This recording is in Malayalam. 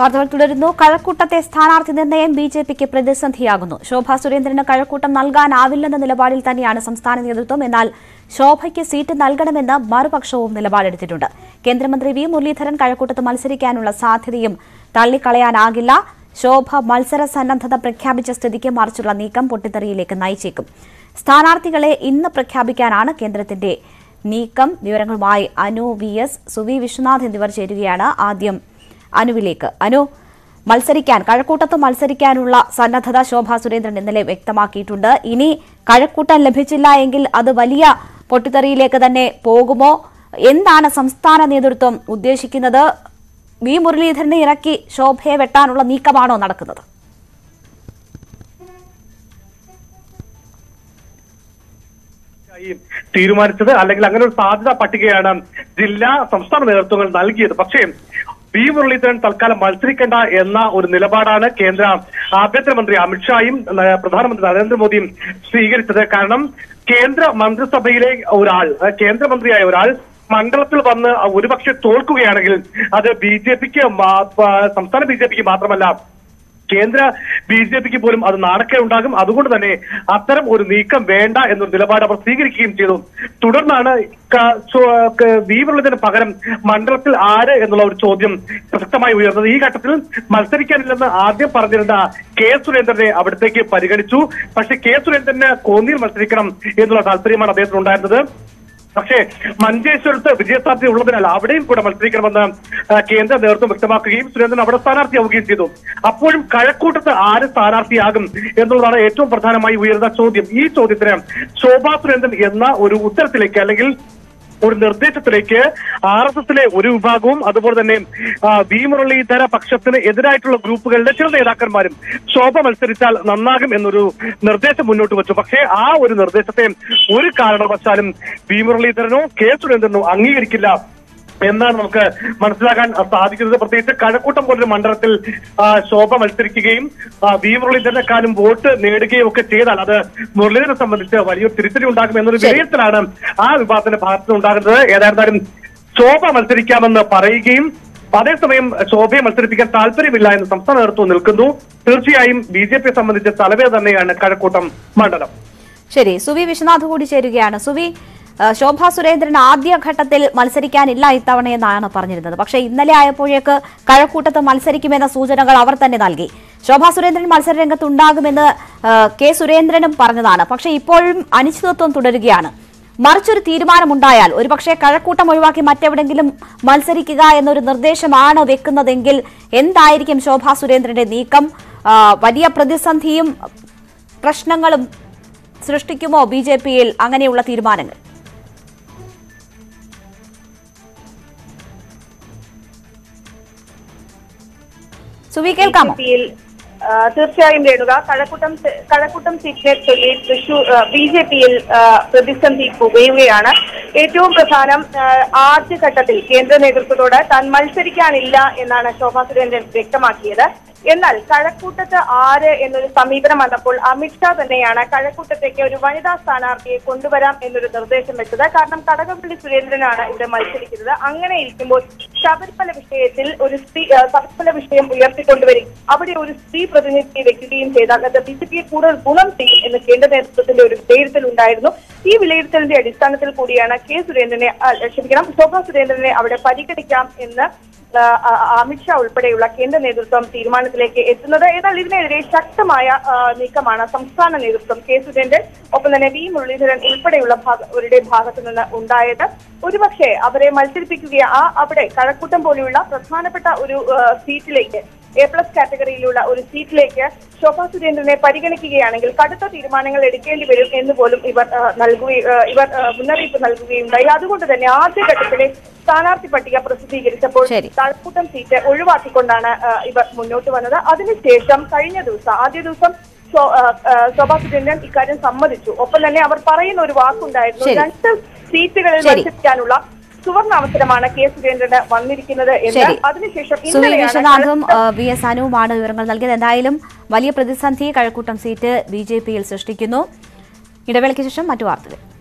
വാർത്തകൾ തുടരുന്നു കഴക്കൂട്ടത്തെ സ്ഥാനാർത്ഥി നിർണയം ബി ജെ പിക്ക് പ്രതിസന്ധിയാകുന്നു ശോഭാ സുരേന്ദ്രന് കഴക്കൂട്ടം നൽകാനാവില്ലെന്ന നിലപാടിൽ തന്നെയാണ് സംസ്ഥാന നേതൃത്വം എന്നാൽ ശോഭയ്ക്ക് സീറ്റ് നൽകണമെന്ന് മറുപക്ഷവും നിലപാടെടുത്തിട്ടുണ്ട് കേന്ദ്രമന്ത്രി വി മുരളീധരൻ കഴക്കൂട്ടത്ത് മത്സരിക്കാനുള്ള സാധ്യതയും തള്ളിക്കളയാനാകില്ല ശോഭ മത്സര സന്നദ്ധത പ്രഖ്യാപിച്ച സ്ഥിതിക്ക് മറിച്ചുള്ള നീക്കം പൊട്ടിത്തെറിയിലേക്ക് നയിച്ചേക്കും സ്ഥാനാർത്ഥികളെ ഇന്ന് പ്രഖ്യാപിക്കാനാണ് കേന്ദ്രത്തിന്റെ നീക്കം വിവരങ്ങളുമായി അനു വി എസ് സുവി വിശ്വനാഥ് എന്നിവർ ചേരുകയാണ് ആദ്യം അനുവിലേക്ക് അനു മത്സരിക്കാൻ കഴക്കൂട്ടത്ത് മത്സരിക്കാനുള്ള സന്നദ്ധത ശോഭാ സുരേന്ദ്രൻ ഇന്നലെ വ്യക്തമാക്കിയിട്ടുണ്ട് ഇനി കഴക്കൂട്ടം ലഭിച്ചില്ല എങ്കിൽ അത് വലിയ പൊട്ടിത്തെറിയിലേക്ക് തന്നെ പോകുമോ എന്താണ് സംസ്ഥാന നേതൃത്വം ഉദ്ദേശിക്കുന്നത് വി മുരളീധരനെ ഇറക്കി ശോഭയെ വെട്ടാനുള്ള നീക്കമാണോ നടക്കുന്നത് ഈ തീരുമാനിച്ചത് അല്ലെങ്കിൽ അങ്ങനെ ഒരു സാധ്യതാ പട്ടികയാണ് ജില്ലാ സംസ്ഥാന നേതൃത്വങ്ങൾ നൽകിയത് പക്ഷേ വി മുരളീധരൻ തൽക്കാലം മത്സരിക്കേണ്ട എന്ന ഒരു നിലപാടാണ് കേന്ദ്ര ആഭ്യന്തരമന്ത്രി അമിത്ഷായും ഏഹ്, പ്രധാനമന്ത്രി നരേന്ദ്രമോദിയും സ്വീകരിച്ചത് കാരണം കേന്ദ്ര മന്ത്രിസഭയിലെ ഒരാൾ അഹ് കേന്ദ്രമന്ത്രിയായ ഒരാൾ മണ്ഡലത്തിൽ വന്ന് ഒരുപക്ഷെ തോൽക്കുകയാണെങ്കിൽ അത് ബി ജെ പിക്ക് സംസ്ഥാന ബി ജെ പിക്ക് മാത്രമല്ല കേന്ദ്ര ബി ജെ പിക്ക് പോലും അത് നാണക്കേടുണ്ടാകും അതുകൊണ്ട് തന്നെ അത്തരം ഒരു നീക്കം വേണ്ട എന്നൊരു നിലപാട് അവർ സ്വീകരിക്കുകയും ചെയ്തു തുടർന്നാണ് ക- ചോ- ക- വി മുരളീധരന് പകരം മണ്ഡലത്തിൽ ആര് എന്നുള്ള ഒരു ചോദ്യം പ്രസക്തമായി ഉയർന്നത് ഈ ഘട്ടത്തിൽ മത്സരിക്കാനില്ലെന്ന് ആദ്യം പറഞ്ഞിരുന്ന കെ സുരേന്ദ്രനെ അവിടത്തേക്ക് പരിഗണിച്ചു പക്ഷേ കെ സുരേന്ദ്രന് കോന്നിയിൽ മത്സരിക്കണം എന്നുള്ള താല്പര്യമാണ് അദ്ദേഹത്തിന് ഉണ്ടായിരുന്നത് പക്ഷേ മഞ്ചേശ്വരത്ത് വിജയസാധ്യത ഉള്ളതിനാൽ അവിടെയും കൂടെ മത്സരിക്കണമെന്ന് ആ, കേന്ദ്ര നേതൃത്വം വ്യക്തമാക്കുകയും സുരേന്ദ്രൻ അവിടെ സ്ഥാനാർത്ഥിയാവുകയും ചെയ്തു അപ്പോഴും കഴക്കൂട്ടത്ത് ആര് സ്ഥാനാർത്ഥിയാകും എന്നുള്ളതാണ് ഏറ്റവും പ്രധാനമായി ഉയർന്ന ചോദ്യം ഈ ചോദ്യത്തിന് ശോഭാ സുരേന്ദ്രൻ എന്ന ഒരു ഉത്തരത്തിലേക്ക് അല്ലെങ്കിൽ ഒരു നിർദ്ദേശത്തിലേക്ക് ആർ എസ് എസിലെ ഒരു വിഭാഗവും അതുപോലെ തന്നെ ആ, വി മുരളീധര പക്ഷത്തിന് എതിരായിട്ടുള്ള ഗ്രൂപ്പുകളുടെ ചില നേതാക്കന്മാരും ശോഭ മത്സരിച്ചാൽ നന്നാകും എന്നൊരു നിർദ്ദേശം മുന്നോട്ട് വെച്ചു പക്ഷേ ആ ഒരു നിർദ്ദേശത്തെ ഒരു കാരണവശാലും വി മുരളീധരനോ കെ സുരേന്ദ്രനോ അംഗീകരിക്കില്ല എന്നാണ് നമുക്ക് മനസ്സിലാക്കാൻ സാധിക്കുന്നത് പ്രത്യേകിച്ച് കഴക്കൂട്ടം പോലൊരു മണ്ഡലത്തിൽ ആ, ശോഭ മത്സരിക്കുകയും ആ, വി മുരളീധരനെക്കാളും വോട്ട് നേടുകയും ഒക്കെ ചെയ്താൽ അത് മുരളീധരനെ സംബന്ധിച്ച് വലിയൊരു തിരിച്ചടി ഉണ്ടാകും എന്നൊരു വിലയിരുത്തലാണ് ആ വിഭാഗത്തിന്റെ ഭാഗത്ത് നിന്ന് ഉണ്ടാകുന്നത് ഏതായിരുന്നാലും ശോഭ മത്സരിക്കാമെന്ന് പറയുകയും അതേസമയം ശോഭയെ മത്സരിപ്പിക്കാൻ താല്പര്യമില്ല എന്ന് സംസ്ഥാന നേതൃത്വം നിൽക്കുന്നു തീർച്ചയായും ബി ജെ പിയെ സംബന്ധിച്ച് തലവേദന തന്നെയാണ് കഴക്കൂട്ടം മണ്ഡലം ശരി സുവി വിശ്വനാഥ് കൂടി ചേരുകയാണ് സുവി ആ, ശോഭാ സുരേന്ദ്രൻ ആദ്യഘട്ടത്തിൽ മത്സരിക്കാനില്ല ഇത്തവണയെന്നാണ് പറഞ്ഞിരുന്നത് പക്ഷേ ഇന്നലെ ആയപ്പോഴേക്ക് കഴക്കൂട്ടത്ത് മത്സരിക്കുമെന്ന സൂചനകൾ അവർ തന്നെ നൽകി ശോഭാ സുരേന്ദ്രൻ മത്സര രംഗത്തുണ്ടാകുമെന്ന് ആ, കെ സുരേന്ദ്രനും പറഞ്ഞതാണ് പക്ഷേ ഇപ്പോഴും അനിശ്ചിതത്വം തുടരുകയാണ് മറിച്ചൊരു തീരുമാനമുണ്ടായാൽ ഒരുപക്ഷെ കഴക്കൂട്ടം ഒഴിവാക്കി മറ്റെവിടെങ്കിലും മത്സരിക്കുക എന്നൊരു നിർദ്ദേശമാണ് വെക്കുന്നതെങ്കിൽ എന്തായിരിക്കും ശോഭാ സുരേന്ദ്രന്റെ നീക്കം ആ, വലിയ പ്രതിസന്ധിയും പ്രശ്നങ്ങളും സൃഷ്ടിക്കുമോ ബി ജെ പിയിൽ അങ്ങനെയുള്ള തീരുമാനങ്ങൾ സുവി കേൾക്കാമോ ബിജെപിയിൽ ആ, തീർച്ചയായും രേണുക കഴക്കൂട്ടം സ- കഴക്കൂട്ടം സീറ്റിനെ ചൊല്ലി തൃശൂർ ബി ജെ പിയിൽ പ്രതിസന്ധി പുകയുകയാണ് ഏറ്റവും പ്രധാനം ആ, ആദ്യഘട്ടത്തിൽ കേന്ദ്ര നേതൃത്വത്തോട് താൻ മത്സരിക്കാനില്ല എന്നാണ് ശോഭാ സുരേന്ദ്രൻ വ്യക്തമാക്കിയത് എന്നാൽ കഴക്കൂട്ടത്ത് ആര് എന്നൊരു സമീപനം വന്നപ്പോൾ അമിത്ഷാ തന്നെയാണ് കഴക്കൂട്ടത്തേക്ക് ഒരു വനിതാ സ്ഥാനാർത്ഥിയെ കൊണ്ടുവരാം എന്നൊരു നിർദ്ദേശം വെച്ചത് കാരണം കടകംപള്ളി സുരേന്ദ്രനാണ് ഇവിടെ മത്സരിക്കുന്നത് അങ്ങനെ ഇരിക്കുമ്പോൾ ശബരിമല വിഷയത്തിൽ ഒരു സ്ത്രീ ആ, ശബരിമല വിഷയം ഉയർത്തിക്കൊണ്ടുവരും അവിടെ ഒരു സ്ത്രീ പ്രതിനിധിയെ വെക്കുകയും ചെയ്താൽ അത് ബി ജെ പിയെ കൂടുതൽ ഗുണം ചെയ്യും എന്ന് കേന്ദ്ര നേതൃത്വത്തിന്റെ ഒരു വിലയിരുത്തൽ ഉണ്ടായിരുന്നു ഈ വിലയിരുത്തലിന്റെ അടിസ്ഥാനത്തിൽ കൂടിയാണ് കെ സുരേന്ദ്രനെ ആ, ക്ഷമിക്കണം ശോഭാ സുരേന്ദ്രനെ അവിടെ പരിഗണിക്കാം എന്ന് ആ, ആ, അമിത്ഷാ ഉൾപ്പെടെയുള്ള കേന്ദ്ര നേതൃത്വം തീരുമാനത്തിലേക്ക് എത്തുന്നത് എന്നാൽ ഇതിനെതിരെ ശക്തമായ ആ, നീക്കമാണ് സംസ്ഥാന നേതൃത്വം കെ സുരേന്ദ്രൻ ഒപ്പം തന്നെ വി മുരളീധരൻ ഉൾപ്പെടെയുള്ള ഭാഗവരുടെ ഭാഗത്തു നിന്ന് ഉണ്ടായത് ഒരുപക്ഷെ അവരെ മത്സരിപ്പിക്കുക ആ അവിടെ കഴക്കൂട്ടം പോലെയുള്ള പ്രധാനപ്പെട്ട ഒരു ആ, സീറ്റിലേക്ക് എ പ്ലസ് കാറ്റഗറിയിലുള്ള ഒരു സീറ്റിലേക്ക് ശോഭാ സുരേന്ദ്രനെ പരിഗണിക്കുകയാണെങ്കിൽ കടുത്ത തീരുമാനങ്ങൾ എടുക്കേണ്ടി വരും എന്ന് പോലും ഇവർ ആ, നൽകുകയും ആ, ഇവർ ആ, മുന്നറിയിപ്പ് നൽകുകയുണ്ടായി അതുകൊണ്ട് തന്നെ ആദ്യഘട്ടത്തിലെ സ്ഥാനാർത്ഥി പട്ടിക പ്രസിദ്ധീകരിച്ചപ്പോൾ ശരി. താഴ്ക്കൂട്ടം സീറ്റ് ഒഴിവാക്കിക്കൊണ്ടാണ് ആ, ഇവർ മുന്നോട്ട് വന്നത് അതിനുശേഷം കഴിഞ്ഞ ദിവസം ആദ്യ ദിവസം ശോ- ആ, ആ, ശോഭാ സുരേന്ദ്രൻ ഇക്കാര്യം സമ്മതിച്ചു ഒപ്പം തന്നെ അവർ പറയുന്ന ഒരു വാക്കുണ്ടായിരുന്നു ശരി. രണ്ട് സീറ്റുകളിൽ ശരി. മത്സരിക്കാനുള്ള സുവർണ അവസരമാണ് കെ സുരേന്ദ്രന് വന്നിരിക്കുന്നത് എന്ന് ശരി. അതിനുശേഷം സുവി ഇന്നലെയാണ് വിശ്വനാഥും ആ, വി എസ് അനുവുമാണ് വിവരങ്ങൾ നൽകിയത് എന്തായാലും വലിയ പ്രതിസന്ധി കഴക്കൂട്ടം സീറ്റ് ബി ജെ പിയിൽ സൃഷ്ടിക്കുന്നു ഇടവേളയ്ക്ക് ശേഷം മറ്റു വാർത്തകൾ